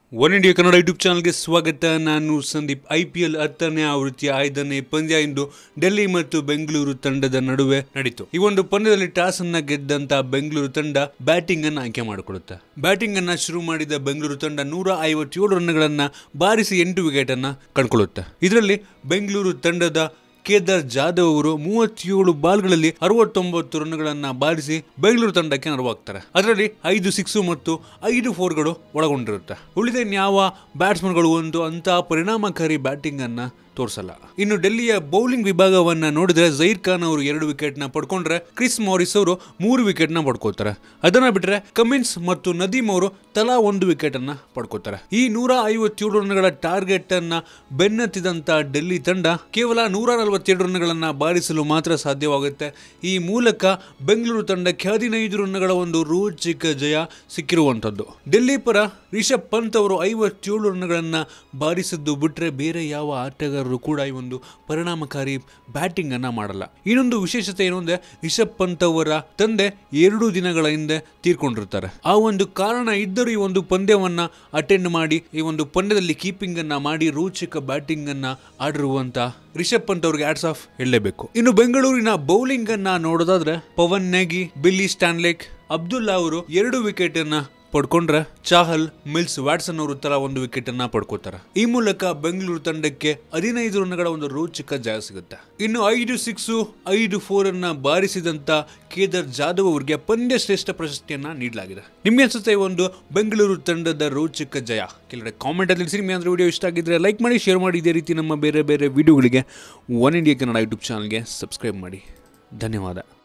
one India Kannada YouTube ಚಾನಲ್ಗೆ ಸ್ವಾಗತ ನಾನು ಸಂದೀಪ್ ಐ ಪಿ ಎಲ್ ಹತ್ತನೇ ಆವೃತ್ತಿಯ ಐದನೇ ಪಂದ್ಯ ಇಂದು ಡೆಲ್ಲಿ ಮತ್ತು ಬೆಂಗಳೂರು ತಂಡದ ನಡುವೆ ನಡೀತು ಈ ಒಂದು ಪಂದ್ಯದಲ್ಲಿ ಟಾಸ್ ಅನ್ನ ಗೆದ್ದಂತ ಬೆಂಗಳೂರು ತಂಡ ಬ್ಯಾಟಿಂಗ್ ಅನ್ನ ಆಯ್ಕೆ ಮಾಡಿಕೊಳ್ಳುತ್ತೆ ಬ್ಯಾಟಿಂಗ್ ಅನ್ನ ಶುರು ಮಾಡಿದ ಬೆಂಗಳೂರು ತಂಡ ನೂರ ಐವತ್ತೇಳು ರನ್ಗಳನ್ನ ಬಾರಿಸಿ ಎಂಟು ವಿಕೆಟ್ ಅನ್ನ ಕಂಡುಕೊಳ್ಳುತ್ತೆ ಇದರಲ್ಲಿ ಬೆಂಗಳೂರು ತಂಡದ ಕೇದಾರ್ ಜಾಧವ್ ಅವರು ಮೂವತ್ತೇಳು ಬಾಲ್ಗಳಲ್ಲಿ ಅರವತ್ತೊಂಬತ್ತು ರನ್ಗಳನ್ನ ಬಾರಿಸಿ ಬೆಂಗಳೂರು ತಂಡಕ್ಕೆ ನೆರವಾಗ್ತಾರೆ ಅದರಲ್ಲಿ ಐದು ಸಿಕ್ಸು ಮತ್ತು ಐದು ಫೋರ್ಗಳು ಒಳಗೊಂಡಿರುತ್ತೆ ಉಳಿದ ಇನ್ಯಾವ ಬ್ಯಾಟ್ಸ್ಮನ್ಗಳು ಒಂದು ಅಂತ ಪರಿಣಾಮಕಾರಿ ಬ್ಯಾಟಿಂಗ್ ಅನ್ನ ತೋರಿಸಲ್ಲ ಇನ್ನು ಡೆಲ್ಲಿಯ ಬೌಲಿಂಗ್ ವಿಭಾಗವನ್ನ ನೋಡಿದ್ರೆ ಜೈರ್ ಖಾನ್ ಅವರು ಎರಡು ವಿಕೆಟ್ ನ ಪಡ್ಕೊಂಡ್ರೆ ಕ್ರಿಸ್ ಮಾರಿಸ್ ಅವರು ಮೂರು ವಿಕೆಟ್ ನ ಪಡ್ಕೋತಾರೆ ಅದನ್ನ ಬಿಟ್ರೆ ಕಮಿನ್ಸ್ ಮತ್ತು ನದೀಮ್ ಅವರು ತಲಾ ಒಂದು ವಿಕೆಟ್ ಅನ್ನ ಪಡ್ಕೋತಾರೆ ಈ ನೂರ ಐವತ್ತೇಳು ರನ್ಗಳ ಟಾರ್ಗೆಟ್ ಅನ್ನ ಬೆನ್ನತ್ತಿದಂತ ಡೆಲ್ಲಿ ತಂಡ ಕೇವಲ ನೂರ ನಲವತ್ತೆರಡು ರನ್ಗಳನ್ನ ಬಾರಿಸಲು ಮಾತ್ರ ಸಾಧ್ಯವಾಗುತ್ತೆ ಈ ಮೂಲಕ ಬೆಂಗಳೂರು ತಂಡಕ್ಕೆ ಹದಿನೈದು ರನ್ಗಳ ಒಂದು ರೋಚಕ ಜಯ ಸಿಕ್ಕಿರುವಂತದ್ದು ಡೆಲ್ಲಿ ಪರ ರಿಷಬ್ ಪಂತ್ ಅವರು ಐವತ್ತೇಳು ರನ್ಗಳನ್ನ ಬಾರಿಸಿದ್ದು ಬಿಟ್ರೆ ಬೇರೆ ಯಾವ ಆಟಗಾರರು ಕೂಡ ಈ ಒಂದು ಪರಿಣಾಮಕಾರಿ ಬ್ಯಾಟಿಂಗ್ ಅನ್ನ ಮಾಡಲ್ಲ ಇನ್ನೊಂದು ವಿಶೇಷತೆ ಏನು ಅಂದ್ರೆ ರಿಷಬ್ ಪಂತ್ ಅವರ ತಂದೆ ಎರಡು ದಿನಗಳ ಹಿಂದೆ ತೀರ್ಕೊಂಡಿರ್ತಾರೆ ಆ ಒಂದು ಕಾರಣ ಇದ್ದರೂ ಈ ಒಂದು ಪಂದ್ಯವನ್ನ ಅಟೆಂಡ್ ಮಾಡಿ ಈ ಒಂದು ಪಂದ್ಯದಲ್ಲಿ ಕೀಪಿಂಗ್ ಅನ್ನ ಮಾಡಿ ರೋಚಕ ಬ್ಯಾಟಿಂಗ್ ಅನ್ನ ಆಡಿರುವಂತ ರಿಷಬ್ ಪಂತ್ ಅವ್ರಿಗೆ ಆಡ್ಸ್ ಆಫ್ ಹೇಳಲೇಬೇಕು ಇನ್ನು ಬೆಂಗಳೂರಿನ ಬೌಲಿಂಗ್ ಅನ್ನ ನೋಡೋದಾದ್ರೆ ಪವನ್ ನೆಗಿ ಬಿಲ್ಲಿ ಸ್ಟಾನ್ಲೆಕ್ ಅಬ್ದುಲ್ಲಾ ಅವರು ಎರಡು ವಿಕೆಟ್ ಅನ್ನ ಪಡ್ಕೊಂಡ್ರೆ ಚಾಹಲ್ ಮಿಲ್ಸ್ ವ್ಯಾಟ್ಸನ್ ಅವರು ತಲಾ ಒಂದು ವಿಕೆಟ್ ಅನ್ನ ಪಡ್ಕೋತಾರೆ ಈ ಮೂಲಕ ಬೆಂಗಳೂರು ತಂಡಕ್ಕೆ ಹದಿನೈದು ರನ್ಗಳ ಒಂದು ರೋಚಕ ಜಯ ಸಿಗುತ್ತೆ ಇನ್ನು ಐದು ಸಿಕ್ಸ್ ಐದು ಫೋರ್ ಅನ್ನ ಬಾರಿಸಿದಂತ ಕೇದಾರ್ ಜಾಧವ್ ಅವರಿಗೆ ಪಂದ್ಯ ಶ್ರೇಷ್ಠ ಪ್ರಶಸ್ತಿಯನ್ನ ನೀಡಲಾಗಿದೆ ನಿಮ್ಗೆ ಅನ್ಸುತ್ತೆ ಈ ಒಂದು ಬೆಂಗಳೂರು ತಂಡದ ರೋಚಕ ಜಯ ಕೆಲವಡೆ ಕಾಮೆಂಟ್ ಅಲ್ಲಿ ತಿಳಿಸಿ ನಿಮಗೆ ಅಂದ್ರೆ ವಿಡಿಯೋ ಇಷ್ಟ ಆಗಿದ್ರೆ ಲೈಕ್ ಮಾಡಿ ಶೇರ್ ಮಾಡಿ ಇದೇ ರೀತಿ ನಮ್ಮ ಬೇರೆ ಬೇರೆ ವಿಡಿಯೋಗಳಿಗೆ ಒನ್ ಇಂಡಿಯಾ ಕನ್ನಡ ಯೂಟ್ಯೂಬ್ ಚಾನಲ್ಗೆ ಸಬ್ಸ್ಕ್ರೈಬ್ ಮಾಡಿ ಧನ್ಯವಾದ